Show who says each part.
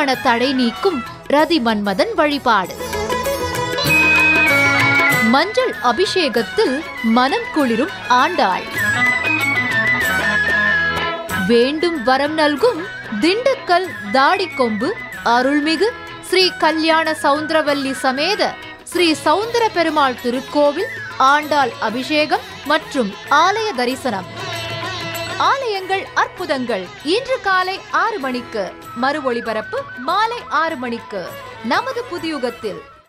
Speaker 1: திருமண தடை நீக்கும் ரதி மன்மதன் வழிபாடு மஞ்சள் அபிஷேகத்தில் மனம் குளிரும் ஆண்டாள் வேண்டும் வரம் நல்கும் திண்டுக்கல் தாடிக்கொம்பு அருள்மிகு ஸ்ரீ கல்யாண சவுந்தரவல்லி சமேத ஸ்ரீ சவுந்தர பெருமாள் திருக்கோவில் ஆண்டாள் அபிஷேகம் மற்றும் ஆலய தரிசனம் ஆலயங்கள் அற்புதங்கள் இன்று காலை ஆறு மணிக்கு மறு ஒளிபரப்பு மாலை ஆறு மணிக்கு நமது புதியுகத்தில்